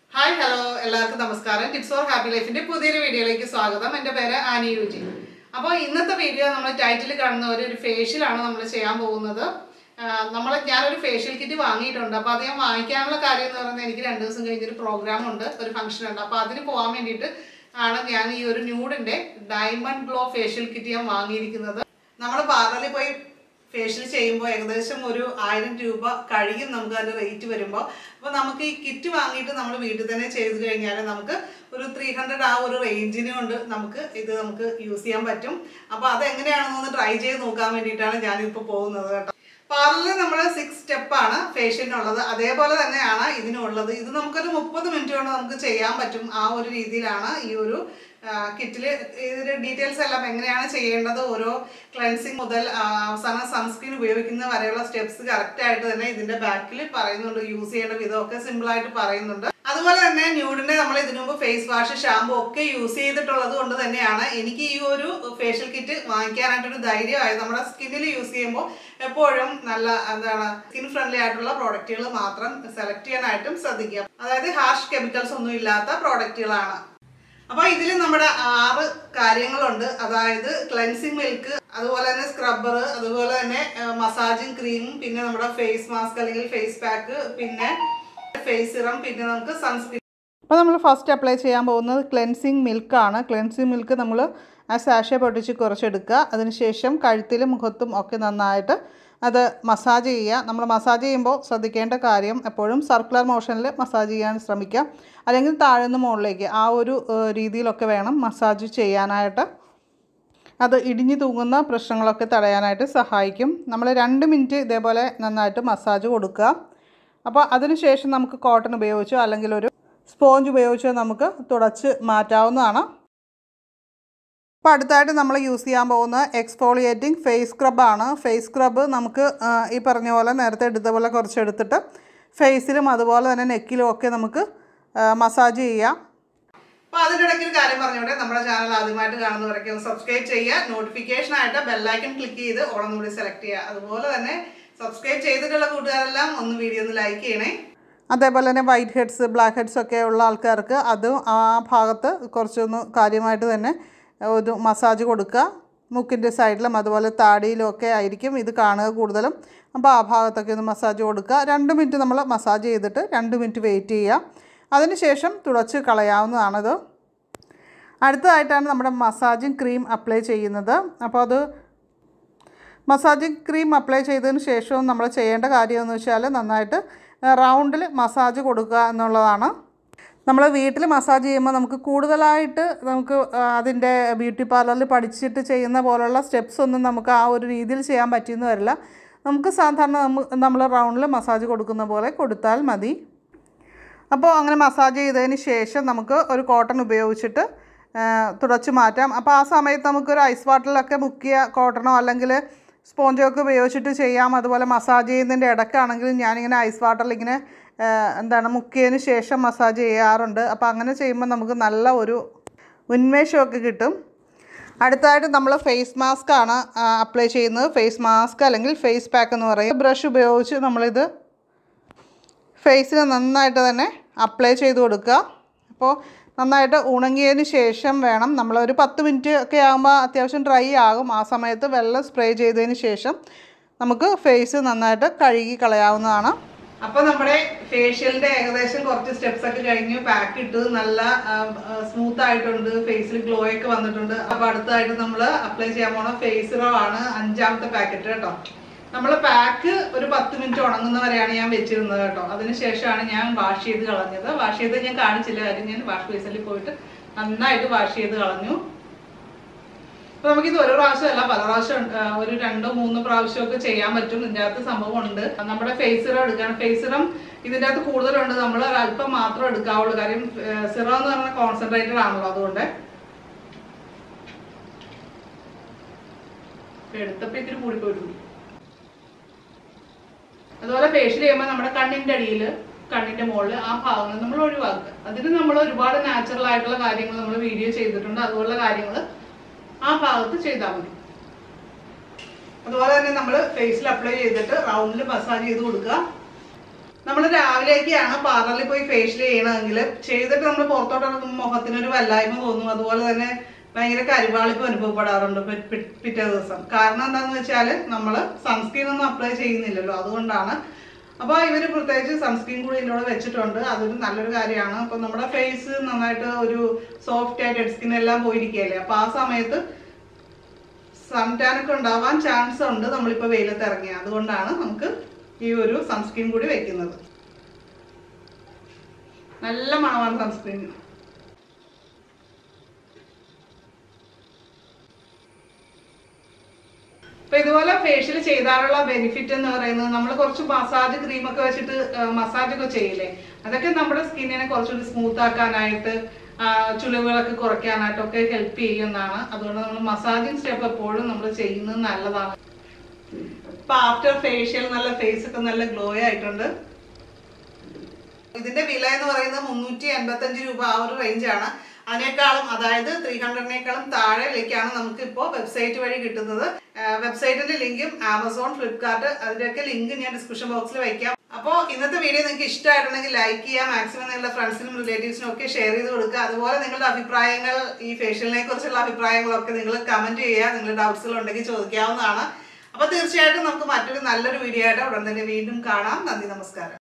hi hello എല്ലാവർക്കും നമസ്കാരം tips four happy ലൈഫിന്റെ പുതിയൊരു വീഡിയോയിലേക്ക് സ്വാഗതം എൻ്റെ പേര് ആനി രുചി അപ്പോൾ ഇന്നത്തെ വീഡിയോ നമ്മൾ ടൈറ്റിൽ കാണുന്ന ഒരു ഒരു ഫേഷ്യലാണ് നമ്മൾ ചെയ്യാൻ പോകുന്നത് നമ്മൾ ഞാനൊരു ഫേഷ്യൽ കിറ്റ് വാങ്ങിയിട്ടുണ്ട് അപ്പോൾ അത് ഞാൻ വാങ്ങിക്കാനുള്ള കാര്യം എന്ന് പറയുന്നത് എനിക്ക് രണ്ട് ദിവസം കഴിഞ്ഞൊരു പ്രോഗ്രാം ഉണ്ട് ഒരു ഫംഗ്ഷൻ ഉണ്ട് അപ്പോൾ അതിന് പോകാൻ വേണ്ടിയിട്ട് ആണ് ഞാൻ ഈ ഒരു ന്യൂഡിൻ്റെ ഡയമണ്ട് ഗ്ലോ ഫേഷ്യൽ കിറ്റ് ഞാൻ വാങ്ങിയിരിക്കുന്നത് നമ്മൾ പാർലറിൽ പോയി ഫേഷ്യൽ ചെയ്യുമ്പോൾ ഏകദേശം ഒരു ആയിരം രൂപ കഴിയും നമുക്ക് അതിൻ്റെ റേറ്റ് വരുമ്പോൾ അപ്പോൾ നമുക്ക് ഈ കിറ്റ് വാങ്ങിയിട്ട് നമ്മൾ വീട്ടിൽ തന്നെ ചെയ്ത് കഴിഞ്ഞാൽ നമുക്ക് ഒരു ത്രീ ഹൺഡ്രഡ് ആ ഒരു റേഞ്ചിന് കൊണ്ട് നമുക്ക് ഇത് നമുക്ക് യൂസ് ചെയ്യാൻ പറ്റും അപ്പോൾ അതെങ്ങനെയാണെന്നൊന്ന് ട്രൈ ചെയ്ത് നോക്കാൻ വേണ്ടിയിട്ടാണ് ഞാനിപ്പോൾ പോകുന്നത് കേട്ടോ പാർലറിൽ നമ്മൾ സിക്സ് സ്റ്റെപ്പാണ് ഫേഷ്യലിനുള്ളത് അതേപോലെ തന്നെയാണ് ഇതിനുള്ളത് ഇത് നമുക്കൊരു മുപ്പത് മിനിറ്റ് കൊണ്ട് നമുക്ക് ചെയ്യാൻ പറ്റും ആ ഒരു രീതിയിലാണ് ഈ ഒരു കിറ്റിൽ ഇതിൻ്റെ ഡീറ്റെയിൽസ് എല്ലാം എങ്ങനെയാണ് ചെയ്യേണ്ടത് ഓരോ ക്ലെൻസിങ് മുതൽ ആ, അവസാനം സൺസ്ക്രീൻ ഉപയോഗിക്കുന്ന വരെയുള്ള സ്റ്റെപ്സ് കറക്റ്റ് ആയിട്ട് തന്നെ ഇതിന്റെ ബാക്കിൽ പറയുന്നുണ്ട് യൂസ് ചെയ്യേണ്ട വിധമൊക്കെ സിമ്പിൾ ആയിട്ട് പറയുന്നുണ്ട് അതുപോലെ തന്നെ ന്യൂഡിന്റെ നമ്മൾ ഇതിനു മുമ്പ് ഫേസ് വാഷ് ഷാമ്പു ഒക്കെ യൂസ് ചെയ്തിട്ടുള്ളത് കൊണ്ട് തന്നെയാണ് എനിക്ക് ഈ ഒരു ഫേഷ്യൽ കിറ്റ് വാങ്ങിക്കാനായിട്ടൊരു ധൈര്യമായത് നമ്മുടെ സ്കിന്നിൽ യൂസ് ചെയ്യുമ്പോൾ എപ്പോഴും നല്ല എന്താണ് സ്കിൻ ഫ്രണ്ട്ലി ആയിട്ടുള്ള പ്രോഡക്റ്റുകൾ മാത്രം സെലക്ട് ചെയ്യാനായിട്ടും ശ്രദ്ധിക്കുക അതായത് ഹാർഷ് കെമിക്കൽസ് ഒന്നും ഇല്ലാത്ത പ്രോഡക്റ്റുകളാണ് അപ്പൊ ഇതിൽ നമ്മുടെ ആറ് കാര്യങ്ങളുണ്ട് അതായത് ക്ലെൻസിങ് മിൽക്ക് അതുപോലെ തന്നെ സ്ക്രബ്ബർ അതുപോലെ തന്നെ മസാജിങ് ക്രീമും പിന്നെ നമ്മുടെ ഫേസ് മാസ്ക് അല്ലെങ്കിൽ ഫേസ് പാക്ക് പിന്നെ ഫേസ് സിറം പിന്നെ നമുക്ക് സൺസ്ക്രീൻ അപ്പോൾ നമ്മൾ ഫസ്റ്റ് അപ്ലൈ ചെയ്യാൻ പോകുന്നത് ക്ലെൻസിങ് മിൽക്കാണ് ക്ലെൻസിങ് മിൽക്ക് നമ്മൾ ആ സാഷെ പൊട്ടിച്ച് കുറച്ചെടുക്കുക അതിനുശേഷം കഴുത്തിലും മുഖത്തും ഒക്കെ നന്നായിട്ട് അത് മസാജ് ചെയ്യുക നമ്മൾ മസാജ് ചെയ്യുമ്പോൾ ശ്രദ്ധിക്കേണ്ട കാര്യം എപ്പോഴും സർക്കുലർ മോഷനിൽ മസാജ് ചെയ്യാൻ ശ്രമിക്കുക അല്ലെങ്കിൽ താഴെ നിന്ന് മുകളിലേക്ക് ആ ഒരു ഏഹ്, രീതിയിലൊക്കെ വേണം മസാജ് ചെയ്യാനായിട്ട് അത് ഇടിഞ്ഞു തൂങ്ങുന്ന പ്രശ്നങ്ങളൊക്കെ തടയാനായിട്ട് സഹായിക്കും നമ്മൾ രണ്ട് മിനിറ്റ് ഇതേപോലെ നന്നായിട്ട് മസാജ് കൊടുക്കുക അപ്പോൾ അതിനുശേഷം നമുക്ക് കോട്ടൺ ഉപയോഗിച്ചോ അല്ലെങ്കിൽ ഒരു സ്പോഞ്ച് ഉപയോഗിച്ചോ നമുക്ക് തുടച്ച് മാറ്റാവുന്നതാണ് അപ്പോൾ അടുത്തായിട്ട് നമ്മൾ യൂസ് ചെയ്യാൻ പോകുന്ന എക്സ്ഫോളിയേറ്റിംഗ് ഫേസ് സ്ക്രബാണ് ഫേസ് സ്ക്രബ് നമുക്ക് ആ, ഈ പറഞ്ഞ പോലെ നേരത്തെ എടുത്ത പോലെ കുറച്ച് എടുത്തിട്ട് ഫേസിലും അതുപോലെ തന്നെ നെക്കിലും ഒക്കെ നമുക്ക് മസാജ് ചെയ്യാം അപ്പോൾ അതിനിടയ്ക്ക് ഒരു കാര്യം പറഞ്ഞോട്ടെ നമ്മുടെ ചാനൽ ആദ്യമായിട്ട് കാണുന്നവരൊക്കെ ഒന്ന് സബ്സ്ക്രൈബ് ചെയ്യുക നോട്ടിഫിക്കേഷൻ ആയിട്ട് ബെല്ലൈക്കൺ ക്ലിക്ക് ചെയ്ത് ഓണം കൂടി സെലക്ട് ചെയ്യുക അതുപോലെ തന്നെ സബ്സ്ക്രൈബ് ചെയ്തിട്ടുള്ള കൂട്ടുകാരെല്ലാം ഒന്ന് വീഡിയോ ഒന്ന് ലൈക്ക് ചെയ്യണേ അതേപോലെ തന്നെ വൈറ്റ് ഹെഡ്സ് ബ്ലാക്ക് ഹെഡ്സ് ഒക്കെ ഉള്ള ആൾക്കാർക്ക് അതും ആ ഭാഗത്ത് കുറച്ചൊന്ന് കാര്യമായിട്ട് തന്നെ ഒരു മസാജ് കൊടുക്കുക മൂക്കിൻ്റെ സൈഡിലും അതുപോലെ താടിയിലും ഒക്കെ ആയിരിക്കും ഇത് കാണുക കൂടുതലും അപ്പോൾ ആ ഭാഗത്തൊക്കെ ഒന്ന് മസാജ് കൊടുക്കുക രണ്ട് മിനിറ്റ് നമ്മൾ മസാജ് ചെയ്തിട്ട് രണ്ട് മിനിറ്റ് വെയിറ്റ് ചെയ്യുക അതിനുശേഷം തുടച്ച് കളയാവുന്നതാണത് അടുത്തതായിട്ടാണ് നമ്മുടെ മസാജിങ് ക്രീം അപ്ലൈ ചെയ്യുന്നത് അപ്പോൾ അത് മസാജിങ് ക്രീം അപ്ലൈ ചെയ്തതിന് ശേഷവും നമ്മൾ ചെയ്യേണ്ട കാര്യം എന്ന് വെച്ചാൽ നന്നായിട്ട് റൗണ്ടിൽ മസാജ് കൊടുക്കുക എന്നുള്ളതാണ് നമ്മൾ വീട്ടിൽ മസാജ് ചെയ്യുമ്പോൾ നമുക്ക് കൂടുതലായിട്ട് നമുക്ക് ആ, അതിൻ്റെ ബ്യൂട്ടി പാർലറിൽ പഠിച്ചിട്ട് ചെയ്യുന്ന പോലുള്ള സ്റ്റെപ്സ് ഒന്നും നമുക്ക് ആ ഒരു രീതിയിൽ ചെയ്യാൻ പറ്റിയെന്ന് വരില്ല നമുക്ക് സാധാരണ നമ്മ നമ്മൾ റൗണ്ടിൽ മസാജ് കൊടുക്കുന്ന പോലെ കൊടുത്താൽ മതി അപ്പോൾ അങ്ങനെ മസാജ് ചെയ്തതിന് ശേഷം നമുക്ക് ഒരു കോട്ടൺ ഉപയോഗിച്ചിട്ട് ആ, തുടച്ച് മാറ്റാം അപ്പോൾ ആ സമയത്ത് നമുക്കൊരു ഐസ് വാട്ടറിലൊക്കെ മുക്കിയ കോട്ടണോ അല്ലെങ്കിൽ സ്പോഞ്ചോ ഒക്കെ ഉപയോഗിച്ചിട്ട് ചെയ്യാം അതുപോലെ മസാജ് ചെയ്യുന്നതിൻ്റെ ഇടയ്ക്കാണെങ്കിലും ഞാനിങ്ങനെ ഐസ് വാട്ടറിൽ ഇങ്ങനെ ആ, എന്താണ് മുക്കിയതിന് ശേഷം മസാജ് ചെയ്യാറുണ്ട് അപ്പോൾ അങ്ങനെ ചെയ്യുമ്പോൾ നമുക്ക് നല്ല ഒരു ഉന്മേഷമൊക്കെ കിട്ടും അടുത്തതായിട്ട് നമ്മൾ ഫേസ് മാസ്ക് ആണ് അപ്ലൈ ചെയ്യുന്നത് ഫേസ് മാസ്ക് അല്ലെങ്കിൽ ഫേസ് പാക്ക് എന്ന് പറയും ബ്രഷ് ഉപയോഗിച്ച് നമ്മളിത് ഫേസിൽ നന്നായിട്ട് തന്നെ അപ്ലൈ ചെയ്ത് കൊടുക്കുക അപ്പോൾ നന്നായിട്ട് ഉണങ്ങിയതിന് ശേഷം വേണം നമ്മൾ ഒരു പത്ത് മിനിറ്റ് ഒക്കെ ആകുമ്പോൾ അത്യാവശ്യം ഡ്രൈ ആകും ആ സമയത്ത് വെള്ളം സ്പ്രേ ചെയ്തതിന് ശേഷം നമുക്ക് ഫേസ് നന്നായിട്ട് കഴുകി കളയാവുന്നതാണ് അപ്പോൾ നമ്മുടെ ഫേഷ്യലിന്റെ ഏകദേശം കുറച്ച് സ്റ്റെപ്സ് ഒക്കെ കഴിഞ്ഞു പാക്ക് ഇട്ട് നല്ല സ്മൂത്ത് ആയിട്ടുണ്ട് ഫേസിൽ ഗ്ലോ ഒക്കെ വന്നിട്ടുണ്ട് അപ്പോൾ അടുത്തതായിട്ട് നമ്മൾ അപ്ലൈ ചെയ്യാൻ പോണ ഫേസ് റോ ആണ് അഞ്ചാമത്തെ പാക്കറ്റ് കേട്ടോ നമ്മൾ പാക്ക് ഒരു പത്ത് മിനിറ്റ് ഉണങ്ങുന്ന വരെയാണ് ഞാൻ വെച്ചിരുന്നത് കേട്ടോ അതിനുശേഷമാണ് ഞാൻ വാഷ് ചെയ്ത് കളഞ്ഞത് വാഷ് ചെയ്ത് ഞാൻ കാണിച്ചില്ല കാര്യം ഞാൻ വാഷ് ബേസിൽ പോയിട്ട് നന്നായിട്ട് വാഷ് ചെയ്ത് കളഞ്ഞു അപ്പൊ നമുക്കിത് ഒരു പ്രാവശ്യമല്ല പല പ്രാവശ്യം ആ, ഒരു രണ്ടോ മൂന്നോ പ്രാവശ്യമൊക്കെ ചെയ്യാൻ പറ്റും ഇതിൻ്റെ അകത്ത് സംഭവം ഉണ്ട് നമ്മുടെ ഫേസ് സിറം എടുക്കണം ഫേസ് സിറം ഇതിൻ്റെ അകത്ത് കൂടുതലുണ്ട് നമ്മൾ അല്പം മാത്രം എടുക്കാവുള്ളൂ കാര്യം സിറം എന്ന് പറഞ്ഞാൽ കോൺസെൻട്രേറ്റഡ് ആണല്ലോ അതുകൊണ്ട് എടുത്തപ്പോ ഇത്തിരി കൂടിപ്പോയിട്ടുണ്ട് അതുപോലെ ഫേഷ്യൽ ചെയ്യുമ്പോൾ നമ്മുടെ കണ്ണിന്റെ അടിയിൽ കണ്ണിന്റെ മുകളിൽ ആ ഭാഗങ്ങൾ നമ്മൾ ഒഴിവാക്കുക അതിന് നമ്മൾ ഒരുപാട് നാച്ചുറൽ ആയിട്ടുള്ള കാര്യങ്ങൾ നമ്മൾ വീഡിയോ ചെയ്തിട്ടുണ്ട് അതുപോലുള്ള കാര്യങ്ങൾ ആ ഭാഗത്ത് ചെയ്താൽ മതി അതുപോലെ തന്നെ നമ്മൾ ഫേസിൽ അപ്ലൈ ചെയ്തിട്ട് റൗണ്ടിൽ മസാജ് ചെയ്ത് കൊടുക്കുക നമ്മൾ രാവിലെയൊക്കെയാണ് പാർലറിൽ പോയി ഫേഷ്യൽ ചെയ്യണമെങ്കിൽ ചെയ്തിട്ട് നമ്മൾ പുറത്തോട്ട് ഇറങ്ങുമ്പോൾ മുഖത്തിനൊരു വല്ലായ്മ തോന്നും അതുപോലെ തന്നെ ഭയങ്കര കരിവാളിപ്പ് അനുഭവപ്പെടാറുണ്ട് പി- പി- പിറ്റേ ദിവസം കാരണം എന്താണെന്ന് വെച്ചാൽ നമ്മൾ സൺസ്ക്രീൻ ഒന്നും അപ്ലൈ ചെയ്യുന്നില്ലല്ലോ അതുകൊണ്ടാണ് അപ്പോൾ ഇവർ പ്രത്യേകിച്ച് സൺസ്ക്രീൻ കൂടി ഇതിലൂടെ വെച്ചിട്ടുണ്ട് അതൊരു നല്ലൊരു കാര്യമാണ് അപ്പോൾ നമ്മുടെ ഫേസ് നന്നായിട്ട് ഒരു സോഫ്റ്റ് ആയിട്ട് ഡെഡ് സ്കിൻ എല്ലാം പോയിരിക്കുകയല്ലേ അപ്പോൾ ആ സമയത്ത് സൺ ടാൻ ഒക്കെ ഉണ്ടാവാൻ ചാൻസ് ഉണ്ട് നമ്മളിപ്പോൾ വെയിലത്ത് ഇറങ്ങിയ അതുകൊണ്ടാണ് നമുക്ക് ഈ ഒരു സൺസ്ക്രീൻ കൂടി വെക്കുന്നത് നല്ല മണമാണ് സൺസ്ക്രീൻ അപ്പൊ ഇതുപോലെ ഫേഷ്യൽ ചെയ്താലുള്ള ബെനിഫിറ്റ് എന്ന് പറയുന്നത് നമ്മൾ കുറച്ച് മസാജ് ക്രീം ഒക്കെ വെച്ചിട്ട് മസാജ് ഒക്കെ ചെയ്യില്ലേ അതൊക്കെ നമ്മുടെ സ്കിന്നിനെ കുറച്ചുകൂടി സ്മൂത്ത് ആക്കാനായിട്ട് ആ, ചുളിവുകളൊക്കെ കുറയ്ക്കാനായിട്ടൊക്കെ ഹെൽപ്പ് ചെയ്യുന്നതാണ് അതുകൊണ്ട് നമ്മൾ മസാജിങ് സ്റ്റെപ്പ് എപ്പോഴും നമ്മൾ ചെയ്യുന്നത് നല്ലതാണ് ഇപ്പൊ ആഫ്റ്റർ ഫേഷ്യൽ നല്ല ഫേസ് ഒക്കെ നല്ല ഗ്ലോ ആയിട്ടുണ്ട് ഇതിന്റെ വില എന്ന് പറയുന്നത് മുന്നൂറ്റി എൺപത്തി അഞ്ച് രൂപ ആ ഒരു റേഞ്ച് ആണ് അതിനേക്കാളും അതായത് ത്രീ ഹൺഡ്രഡിനേക്കാളും താഴെ വിലയ്ക്കാണ് നമുക്ക് ഇപ്പോൾ വെബ്സൈറ്റ് വഴി കിട്ടുന്നത് വെബ്സൈറ്റിന്റെ ലിങ്കും ആമസോൺ ഫ്ലിപ്കാർട്ട് അതിന്റെയൊക്കെ ലിങ്ക് ഞാൻ ഡിസ്ക്രിപ്ഷൻ ബോക്സിൽ വയ്ക്കാം അപ്പോൾ ഇന്നത്തെ വീഡിയോ നിങ്ങൾക്ക് ഇഷ്ടമായിട്ടുണ്ടെങ്കിൽ ലൈക്ക് ചെയ്യുക മാക്സിമം നിങ്ങളുടെ ഫ്രണ്ട്സിനും റിലേറ്റീവ്സിനും ഒക്കെ ഷെയർ ചെയ്ത് കൊടുക്കുക അതുപോലെ നിങ്ങളുടെ അഭിപ്രായങ്ങൾ ഈ ഫേഷ്യലിനെ കുറിച്ചുള്ള അഭിപ്രായങ്ങളൊക്കെ നിങ്ങൾ കമന്റ് ചെയ്യുക നിങ്ങളുടെ ഡൗട്ട്സുകൾ ഉണ്ടെങ്കിൽ ചോദിക്കാവുന്നതാണ് അപ്പോൾ തീർച്ചയായിട്ടും നമുക്ക് മറ്റൊരു നല്ലൊരു വീഡിയോ ആയിട്ട് ഉടൻ തന്നെ വീണ്ടും കാണാം നന്ദി നമസ്കാരം